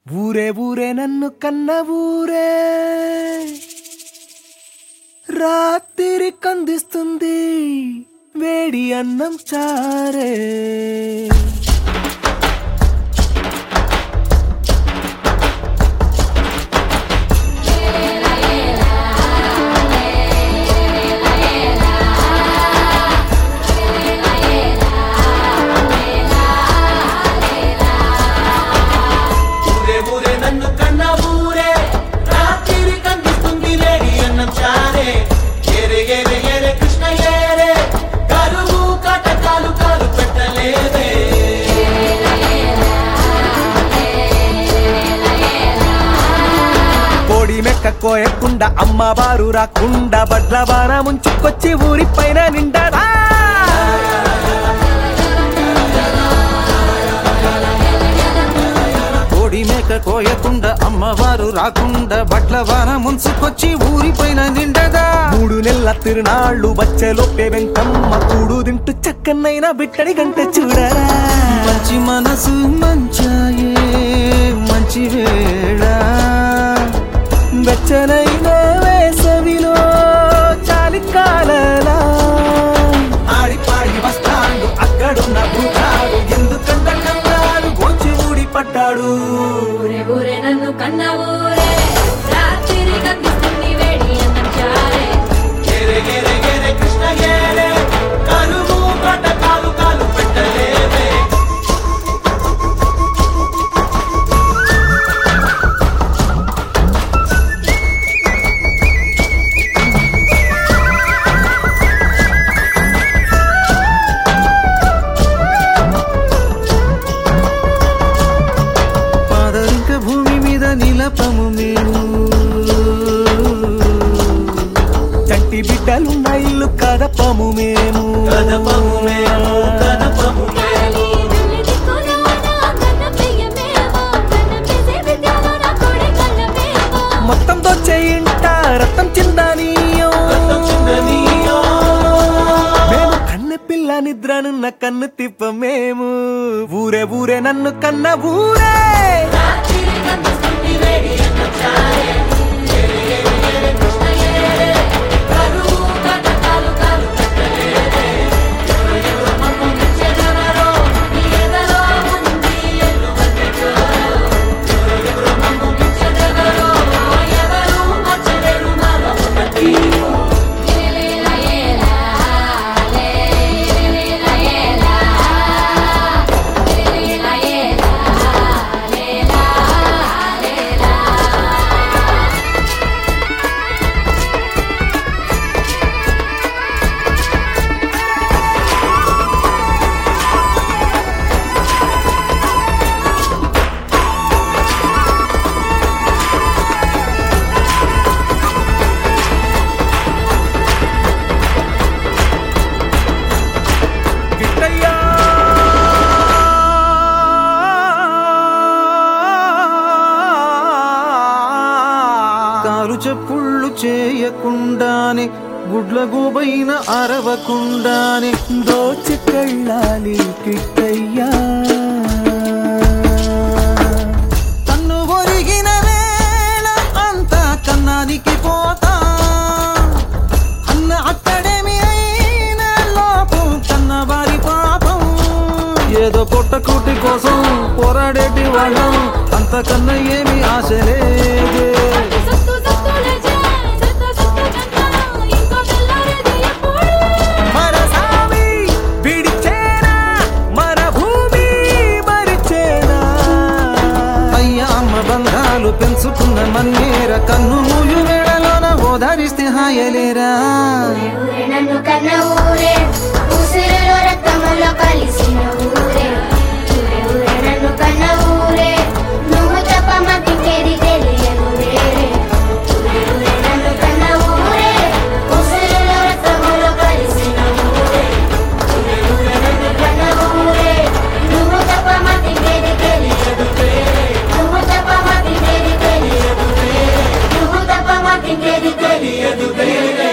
ఊరే ఊరే నన్ను కన్న ఊరే రాత్రి కందిస్తుంది వేడి అన్నం చారే ఊరే ఊరే నన్ను కన్న ఊరే రాత్రి కందిస్తుంది లేడి అన్నం చారే ఏరే ఏరే ఏరే కృష్ణ ఏరే కరువు కటకాలు కాలు పెట్టలేదే కోడి మెక్క కోయకుండా అమ్మవారు రాకుండా బడ్ల వాన ముంచుకొచ్చి ఊరి పైన నిండరా కోడి మేక కోయకుండా అమ్మవారు రాకుండా బట్ల వాన ముంచుకొచ్చి ఊరిపైన నిండగా మూడు నెలల తిరునాళ్ళు వచ్చేలోపే వెంకమ్మ కూడు తింటూ చక్కనైన బిట్టడి గంట చూడరా మంచి మనసు మంచాయే మంచి వేళ వెచ్చనైన వేసవిలో చాలికాలలా ఆడి పాడి వస్తాడు అక్కడున్న భూతాడు ఎందుకంత కన్నాడు గోచి ఊడి పడ్డాడు ఊరే ఊరే నన్ను కన్న ఊరే రాత్రి కందిస్తుంది వేడి అన్నం చారే ఏరే ఏరే ఏరే కృష్ణ ఏరే కరువు కటకాలు కాలు పెట్టలేదే పాదరింక భూమి మీద నిలపము మేము చంటి బిడ్డలున్న ఇల్లు కదపము మేము కదపము మేము కదపము మేము నల్లి దిక్కులోన కన్న ప్రియమేమో కన్న పిసే విద్యలోన కొడి కన్నమేమో మొత్తం దొచ్చేయింట రక్తం చిందానీయం రక్తం చిందనీయో. మేము కన్నె పిల్ల నిద్రనున్న కన్ను తిప్ప మేము ఊరే ఊరే నన్ను కన్న ఊరే రాత్రి కందిస్తుంది వేడి అన్నం చారే ఏరే ఏరే ఏరే కృష్ణ ఏరే కరువు కటకాలు కాలు పెట్టలేదే ఎవరు ఎవరు మమ్ము మెచ్చెదెవరో నీ ఎదలో ఉంది ఎల్లువెన్నెటో ఎవరు ఎవరు మమ్ము మెచ్చెదెవరో ఎవరు మచ్చలేరు మరో ఒకటి ఏలేలా ఏలా లే ఏలేలా ఏలా ఏలేలా ఏలా లేలా లేలా గిట్టయ్యా కారు చెప్పుళ్ళు చేయకుండానే గుడ్ల గోబైన అరవకుండానే దోచికెళ్ళాలి గిట్టయ్యా కన్ను ఒరిగిన వేళ అంతా కన్నానికి పోతా అన్న అక్కడేమి అయిన లోపం కన్నవారి పాపం ఏదో పొట్టకూటి కోసం పోరాడేటి వాళ్ళం అంతకన్నా ఏమి ఆశ లేదే సత్తు సత్తు లేచే సత్త సత్తు కన్నా ఇంకో తెల్లారేది ఎప్పుడు మన సామి విడిచేనా మన భూమి మరిచేనా అయ్య అమ్మ బంధాలు పెంచుకున్న మన్నేర కన్ను మూయు వేళలోన ఓదారిస్తే హాయలేరా ఊరే నన్ను కన్న ఊరే ఉసిరిలో రక్తములో కలిసిన ఊరే ఊరే ఊరే నన్ను కన్న ఊరే నువ్వు తప్ప మాకింకేది తెలియదు వేరే ఊరే ఊరే నన్ను కన్న ఊరే ఉసిరిలో రక్తములో కలిసిన ఊరే ఊరే ఊరే నన్ను కన్న ఊరే నువ్వు తప్ప మాకింకేది తెలియదు వేరే నువ్వు తప్ప మాకింకేది తెలియదు వేరే నువ్వు తప్ప మాకింకేది తెలియదు వేరే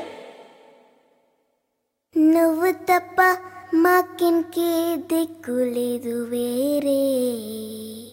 నువ్వు తప్ప మాకింకే దిక్కు లేదు వేరే